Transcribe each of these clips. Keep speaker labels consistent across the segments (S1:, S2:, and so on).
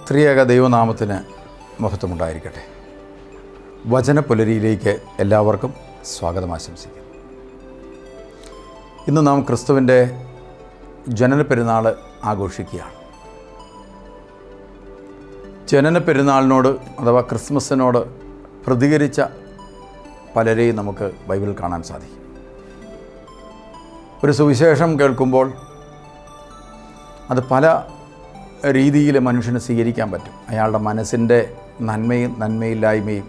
S1: ത്രിയേക ദൈവനാമത്തിന് മഹത്വമുണ്ടായിരിക്കട്ടെ വചനപുലരിയിലേക്ക് എല്ലാവർക്കും സ്വാഗതം ആശംസിക്കുന്നു ഇന്ന് നാം ക്രിസ്തുവിൻ്റെ ജനന പെരുന്നാൾ ആഘോഷിക്കുകയാണ് ജനന പെരുന്നാളിനോട് അഥവാ ക്രിസ്മസിനോട് പ്രതികരിച്ച പലരെയും നമുക്ക് ബൈബിളിൽ കാണാൻ സാധിക്കും ഒരു സുവിശേഷം കേൾക്കുമ്പോൾ അത് പല രീതിയിൽ മനുഷ്യന് സ്വീകരിക്കാൻ പറ്റും അയാളുടെ മനസ്സിൻ്റെ നന്മയും നന്മയില്ലായ്മയും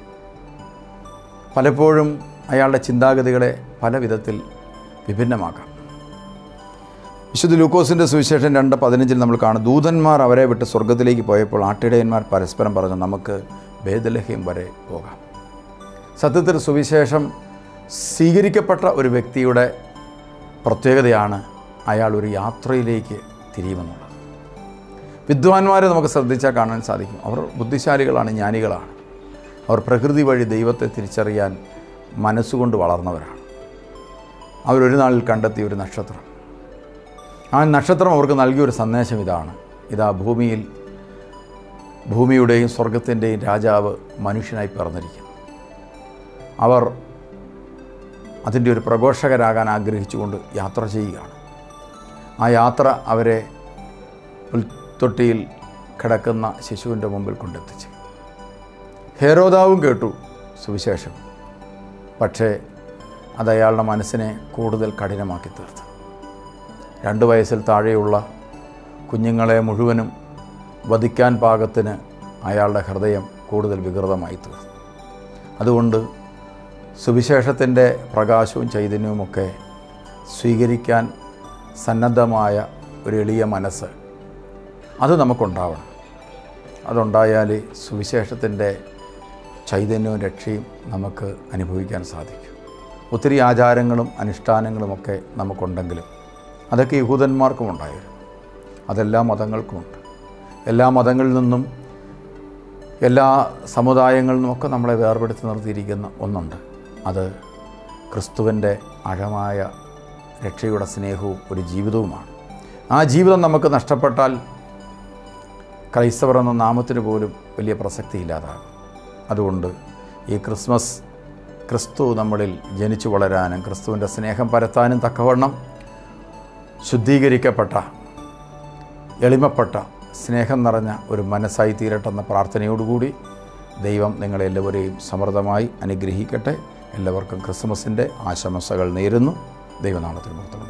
S1: പലപ്പോഴും അയാളുടെ ചിന്താഗതികളെ പല വിധത്തിൽ വിഭിന്നമാക്കാം വിശുദ്ധ ലൂക്കോസിൻ്റെ സുവിശേഷം രണ്ട് പതിനഞ്ചിൽ നമ്മൾ കാണും ദൂതന്മാർ അവരെ വിട്ട് സ്വർഗത്തിലേക്ക് പോയപ്പോൾ ആട്ടിടയന്മാർ പരസ്പരം പറഞ്ഞു നമുക്ക് ഭേദലഹ്യം വരെ പോകാം സത്യത്തിൽ സുവിശേഷം സ്വീകരിക്കപ്പെട്ട ഒരു വ്യക്തിയുടെ പ്രത്യേകതയാണ് അയാൾ ഒരു യാത്രയിലേക്ക് തിരിയുമെന്നുള്ളത് വിദ്വാൻമാരെ നമുക്ക് ശ്രദ്ധിച്ചാൽ കാണാൻ സാധിക്കും അവർ ബുദ്ധിശാലികളാണ് ജ്ഞാനികളാണ് അവർ പ്രകൃതി വഴി ദൈവത്തെ തിരിച്ചറിയാൻ മനസ്സുകൊണ്ട് വളർന്നവരാണ് അവരൊരു നാളിൽ കണ്ടെത്തിയ ഒരു നക്ഷത്രം ആ നക്ഷത്രം അവർക്ക് നൽകിയൊരു സന്ദേശം ഇതാണ് ഇതാ ഭൂമിയിൽ ഭൂമിയുടെയും സ്വർഗത്തിൻ്റെയും രാജാവ് മനുഷ്യനായി പിറന്നിരിക്കുന്നു അവർ അതിൻ്റെ ഒരു പ്രഘോഷകരാകാൻ ആഗ്രഹിച്ചുകൊണ്ട് യാത്ര ചെയ്യുകയാണ് ആ യാത്ര അവരെ പുൽത്തൊട്ടിയിൽ കിടക്കുന്ന ശിശുവിൻ്റെ മുമ്പിൽ കൊണ്ടെത്തിച്ച് ഹേരോദാവും കേട്ടു സുവിശേഷം പക്ഷേ അത് അയാളുടെ മനസ്സിനെ കൂടുതൽ കഠിനമാക്കി തീർത്തു രണ്ട് വയസ്സിൽ താഴെയുള്ള കുഞ്ഞുങ്ങളെ മുഴുവനും വധിക്കാൻ പാകത്തിന് അയാളുടെ ഹൃദയം കൂടുതൽ വികൃതമായി തീർന്നു അതുകൊണ്ട് സുവിശേഷത്തിൻ്റെ പ്രകാശവും ചൈതന്യവുമൊക്കെ സ്വീകരിക്കാൻ സന്നദ്ധമായ ഒരു എളിയ മനസ്സ് അത് നമുക്കുണ്ടാവണം അതുണ്ടായാൽ സുവിശേഷത്തിൻ്റെ ചൈതന്യവും രക്ഷയും നമുക്ക് അനുഭവിക്കാൻ സാധിക്കും ഒത്തിരി ആചാരങ്ങളും അനുഷ്ഠാനങ്ങളുമൊക്കെ നമുക്കുണ്ടെങ്കിലും അതൊക്കെ യഹൂദന്മാർക്കും ഉണ്ടായിരുന്നു അതെല്ലാ മതങ്ങൾക്കുമുണ്ട് എല്ലാ മതങ്ങളിൽ നിന്നും എല്ലാ സമുദായങ്ങളിൽ നിന്നുമൊക്കെ നമ്മളെ വേർപെടുത്തി നിർത്തിയിരിക്കുന്ന ഒന്നുണ്ട് അത് ക്രിസ്തുവിൻ്റെ ആഴമായ രക്ഷയുടെ സ്നേഹവും ഒരു ജീവിതവുമാണ് ആ ജീവിതം നമുക്ക് നഷ്ടപ്പെട്ടാൽ ക്രൈസ്തവർ എന്ന നാമത്തിന് പോലും വലിയ പ്രസക്തി ഇല്ലാതാകും അതുകൊണ്ട് ഈ ക്രിസ്മസ് ക്രിസ്തു നമ്മളിൽ ജനിച്ചു വളരാനും ക്രിസ്തുവിൻ്റെ സ്നേഹം പരത്താനും തക്കവണ്ണം ശുദ്ധീകരിക്കപ്പെട്ട എളിമപ്പെട്ട സ്നേഹം നിറഞ്ഞ ഒരു മനസ്സായി തീരട്ടെന്ന പ്രാർത്ഥനയോടുകൂടി ദൈവം നിങ്ങളെല്ലാവരെയും സമൃദ്ധമായി അനുഗ്രഹിക്കട്ടെ എല്ലാവർക്കും ക്രിസ്മസിൻ്റെ ആശംസകൾ നേരുന്നു ദൈവനാമത്തിൽ മുക്തമുണ്ട്